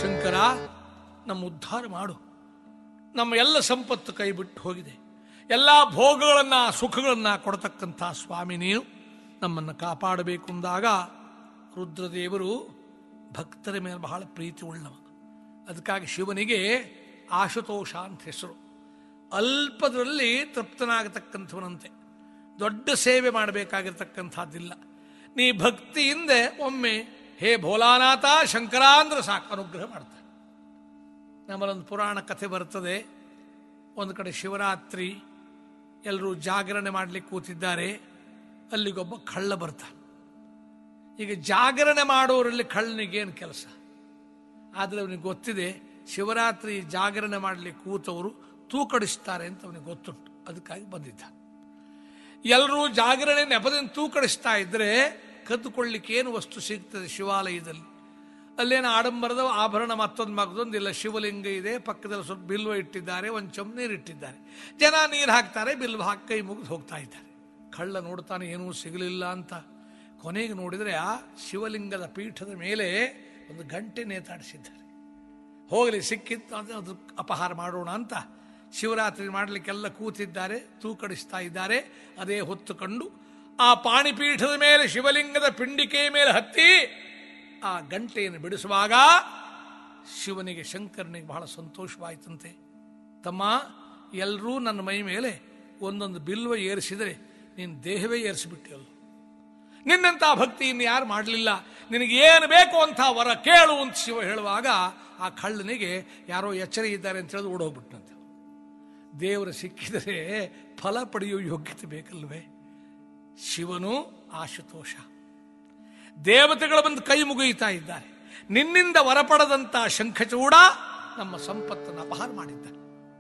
ಶಂಕರ ನಮ್ಮ ಉದ್ಧಾರ ಮಾಡು ನಮ್ಮ ಎಲ್ಲ ಸಂಪತ್ತು ಕೈ ಬಿಟ್ಟು ಹೋಗಿದೆ ಎಲ್ಲ ಭೋಗಗಳನ್ನ ಸುಖಗಳನ್ನ ಕೊಡತಕ್ಕಂಥ ಸ್ವಾಮಿ ನೀನು ನಮ್ಮನ್ನು ಕಾಪಾಡಬೇಕು ಅಂದಾಗ ರುದ್ರದೇವರು ಭಕ್ತರ ಮೇಲೆ ಬಹಳ ಪ್ರೀತಿ ಉಳ್ಳವ ಅದಕ್ಕಾಗಿ ಶಿವನಿಗೆ ಆಶುತೋಷ ಅಂತ ಹೆಸರು ಅಲ್ಪದರಲ್ಲಿ ತೃಪ್ತನಾಗತಕ್ಕಂಥವನಂತೆ ದೊಡ್ಡ ಸೇವೆ ಮಾಡಬೇಕಾಗಿರ್ತಕ್ಕಂಥದ್ದಿಲ್ಲ ನೀ ಭಕ್ತಿಯಿಂದ ಒಮ್ಮೆ ಹೇ ಭೋಲಾನಾಥ ಶಂಕರ ಅಂದ್ರೆ ಸಾಕು ಅನುಗ್ರಹ ಮಾಡ್ತಾರೆ ನಮ್ಮಲ್ಲೊಂದು ಪುರಾಣ ಕಥೆ ಬರ್ತದೆ ಒಂದು ಕಡೆ ಶಿವರಾತ್ರಿ ಎಲ್ಲರೂ ಜಾಗರಣೆ ಮಾಡಲಿಕ್ಕೆ ಕೂತಿದ್ದಾರೆ ಅಲ್ಲಿಗೊಬ್ಬ ಕಳ್ಳ ಬರ್ತಾನೆ ಈಗ ಜಾಗರಣೆ ಮಾಡೋರಲ್ಲಿ ಕಳ್ಳನಿಗೇನು ಕೆಲಸ ಆದರೆ ಅವನಿಗೆ ಗೊತ್ತಿದೆ ಶಿವರಾತ್ರಿ ಜಾಗರಣೆ ಮಾಡಲಿಕ್ಕೆ ಕೂತವರು ತೂಕಡಿಸ್ತಾರೆ ಅಂತ ಅವನಿಗೆ ಗೊತ್ತುಂಟು ಅದಕ್ಕಾಗಿ ಬಂದಿದ್ದ ಎಲ್ಲರೂ ಜಾಗರಣೆ ನೆಪದಿಂದ ತೂಕಡಿಸ್ತಾ ಇದ್ರೆ ಕದ್ದುಕೊಳ್ಳಿಕ್ಕೆ ಏನು ವಸ್ತು ಸಿಗ್ತದೆ ಶಿವಾಲಯದಲ್ಲಿ ಅಲ್ಲೇನು ಆಡಂಬರದ ಆಭರಣ ಮತ್ತೊಂದು ಮಗದೊಂದು ಇಲ್ಲ ಶಿವಲಿಂಗ ಇದೆ ಪಕ್ಕದಲ್ಲಿ ಸ್ವಲ್ಪ ಬಿಲ್ವ ಇಟ್ಟಿದ್ದಾರೆ ಒಂದು ಚಮ್ ನೀರು ಇಟ್ಟಿದ್ದಾರೆ ಜನ ನೀರು ಹಾಕ್ತಾರೆ ಬಿಲ್ವ ಹಾಕಿ ಕೈ ಮುಗಿದು ಹೋಗ್ತಾ ಇದ್ದಾರೆ ಕಳ್ಳ ನೋಡ್ತಾನೆ ಏನೂ ಸಿಗಲಿಲ್ಲ ಅಂತ ಕೊನೆಗೆ ನೋಡಿದರೆ ಆ ಶಿವಲಿಂಗದ ಪೀಠದ ಮೇಲೆ ಒಂದು ಗಂಟೆ ನೇತಾಡಿಸಿದ್ದಾರೆ ಹೋಗಲಿ ಸಿಕ್ಕಿತ್ತು ಅಂದ್ರೆ ಅದು ಅಪಹಾರ ಮಾಡೋಣ ಅಂತ ಶಿವರಾತ್ರಿ ಮಾಡಲಿಕ್ಕೆಲ್ಲ ಕೂತಿದ್ದಾರೆ ತೂಕಡಿಸ್ತಾ ಇದ್ದಾರೆ ಅದೇ ಹೊತ್ತು ಕಂಡು ಆ ಪಾಣಿಪೀಠದ ಮೇಲೆ ಶಿವಲಿಂಗದ ಪಿಂಡಿಕೆಯ ಮೇಲೆ ಹತ್ತಿ ಆ ಗಂಟೆಯನ್ನು ಬಿಡಿಸುವಾಗ ಶಿವನಿಗೆ ಶಂಕರನಿಗೆ ಬಹಳ ಸಂತೋಷವಾಯಿತಂತೆ ತಮ್ಮ ಎಲ್ಲರೂ ನನ್ನ ಮೈ ಮೇಲೆ ಒಂದೊಂದು ಬಿಲ್ವ ಏರಿಸಿದರೆ ನೀನು ದೇಹವೇ ಏರಿಸಿಬಿಟ್ಟಿಯಲ್ಲ ನಿನ್ನಂಥ ಭಕ್ತಿ ಇನ್ನು ಯಾರು ಮಾಡಲಿಲ್ಲ ನಿನಗೆ ಏನು ಬೇಕು ಅಂತ ವರ ಕೇಳು ಅಂತ ಶಿವ ಹೇಳುವಾಗ ಆ ಕಳ್ಳನಿಗೆ ಯಾರೋ ಎಚ್ಚರ ಇದ್ದಾರೆ ಅಂತ ಹೇಳಿ ಓಡೋಗ್ಬಿಟ್ನಂತೆ ದೇವರು ಸಿಕ್ಕಿದರೆ ಫಲ ಪಡೆಯುವ ಯೋಗ್ಯತೆ ಬೇಕಲ್ವೇ ಶಿವನು ಆಶುತೋಷ ದೇವತೆಗಳು ಬಂದು ಕೈ ಮುಗಿಯುತ್ತಾ ಇದ್ದಾರೆ ನಿನ್ನಿಂದ ವರ ಪಡೆದಂತ ಶಂಖಚೂಡ ನಮ್ಮ ಸಂಪತ್ತನ್ನು ಅಪಹಾರ ಮಾಡಿದ್ದಾನೆ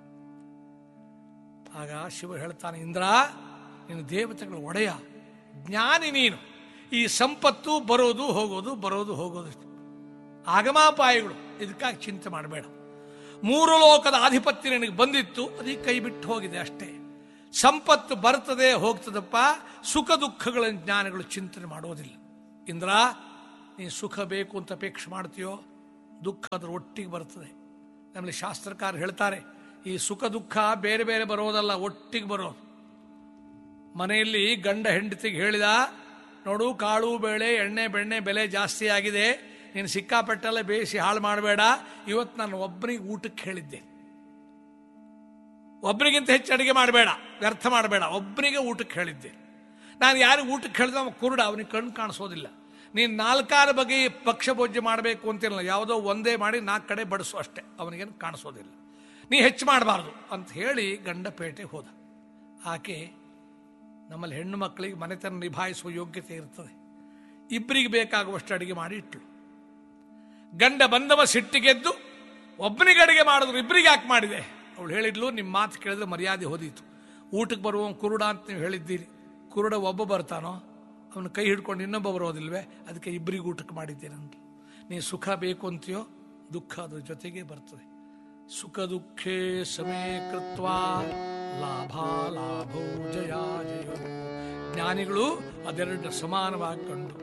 ಆಗ ಶಿವ ಹೇಳ್ತಾನೆ ಇಂದ್ರ ನೀನು ದೇವತೆಗಳ ಒಡೆಯ ಜ್ಞಾನಿ ನೀನು ಈ ಸಂಪತ್ತು ಬರೋದು ಹೋಗೋದು ಬರೋದು ಹೋಗೋದು ಆಗಮಾಪಾಯಗಳು ಇದಕ್ಕಾಗಿ ಚಿಂತೆ ಮಾಡಬೇಡ ಮೂರು ಲೋಕದ ಆಧಿಪತ್ಯ ನಿನಗೆ ಬಂದಿತ್ತು ಅದಕ್ಕೆ ಕೈ ಬಿಟ್ಟು ಹೋಗಿದೆ ಅಷ್ಟೇ ಸಂಪತ್ತು ಬರ್ತದೆ ಹೋಗ್ತದಪ್ಪ ಸುಖ ದುಃಖಗಳ ಜ್ಞಾನಗಳು ಚಿಂತನೆ ಮಾಡೋದಿಲ್ಲ ಇಂದ್ರ ನೀನು ಸುಖ ಬೇಕು ಅಂತ ಅಪೇಕ್ಷೆ ಮಾಡ್ತೀಯೋ ದುಃಖ ಅದ್ರ ಒಟ್ಟಿಗೆ ಬರ್ತದೆ ನಮ್ಮಲ್ಲಿ ಶಾಸ್ತ್ರಕಾರ ಹೇಳ್ತಾರೆ ಈ ಸುಖ ದುಃಖ ಬೇರೆ ಬೇರೆ ಬರೋದಲ್ಲ ಒಟ್ಟಿಗೆ ಬರೋದು ಮನೆಯಲ್ಲಿ ಗಂಡ ಹೆಂಡತಿಗೆ ಹೇಳಿದ ನೋಡು ಕಾಳು ಬೇಳೆ ಎಣ್ಣೆ ಬೆಣ್ಣೆ ಬೆಲೆ ಜಾಸ್ತಿ ಆಗಿದೆ ನೀನು ಸಿಕ್ಕಾಪಟ್ಟೆಲ್ಲ ಬೇಯಿಸಿ ಹಾಳು ಮಾಡಬೇಡ ಇವತ್ತು ನಾನು ಒಬ್ಬನಿಗೆ ಊಟಕ್ಕೆ ಹೇಳಿದ್ದೆ ಒಬ್ಬರಿಗಿಂತ ಹೆಚ್ಚು ಅಡಿಗೆ ಮಾಡಬೇಡ ವ್ಯರ್ಥ ಮಾಡಬೇಡ ಒಬ್ಬನಿಗೆ ಊಟಕ್ಕೆ ಹೇಳಿದ್ದೆ ನಾನು ಯಾರಿಗೆ ಊಟಕ್ಕೆ ಹೇಳಿದ ಅವ ಕುರುಡ ಅವನಿಗೆ ಕಣ್ಣು ಕಾಣಿಸೋದಿಲ್ಲ ನೀನು ನಾಲ್ಕಾರು ಬಗೆ ಪಕ್ಷ ಭೋಜ್ಯ ಮಾಡಬೇಕು ಅಂತಿರಲ್ಲ ಯಾವುದೋ ಒಂದೇ ಮಾಡಿ ನಾಲ್ಕು ಕಡೆ ಬಡಿಸು ಅಷ್ಟೇ ಅವನಿಗೇನು ಕಾಣಿಸೋದಿಲ್ಲ ನೀ ಹೆಚ್ಚು ಮಾಡಬಾರ್ದು ಅಂತ ಹೇಳಿ ಗಂಡ ಪೇಟೆ ಹೋದ ಆಕೆ ನಮ್ಮಲ್ಲಿ ಹೆಣ್ಣು ಮಕ್ಕಳಿಗೆ ಮನೆತನ ನಿಭಾಯಿಸುವ ಯೋಗ್ಯತೆ ಇರ್ತದೆ ಇಬ್ಬರಿಗೆ ಬೇಕಾಗುವಷ್ಟು ಅಡಿಗೆ ಮಾಡಿ ಇಟ್ಲು ಗಂಡ ಬಂದವ ಸಿಟ್ಟಿಗೆದ್ದು ಒಬ್ಬನಿಗೆ ಅಡಿಗೆ ಮಾಡಿದ್ರು ಇಬ್ಬರಿಗೆ ಯಾಕೆ ಮಾಡಿದೆ ಅವಳು ಹೇಳಿದ್ಲು ನಿಮ್ಮ ಮಾತು ಕೇಳಿದ್ರೆ ಮರ್ಯಾದೆ ಹೋದೀತು ಊಟಕ್ಕೆ ಬರುವ ಕುರುಡ ಅಂತ ನೀವು ಹೇಳಿದ್ದೀರಿ ಕುರುಡ ಒಬ್ಬ ಬರ್ತಾನೋ ಅವನ ಕೈ ಹಿಡ್ಕೊಂಡು ಇನ್ನೊಬ್ಬ ಬರೋದಿಲ್ವೇ ಅದಕ್ಕೆ ಇಬ್ಬರಿಗೆ ಊಟಕ್ಕೆ ಮಾಡಿದ್ದೇನೆ ಅಂತ ನೀ ಸುಖ ಬೇಕು ಅಂತೀಯೋ ದುಃಖ ಅದ್ರ ಜೊತೆಗೆ ಬರ್ತದೆ ಸುಖ ದುಃಖೇ ಸಮೇ ಕೃತ್ವ ಲಾಭ ಲಾಭೋ ಜಯ ಜಯೋ ಜ್ಞಾನಿಗಳು ಅದೆರಡನ್ನ ಸಮಾನವಾಗಿ ಕಂಡು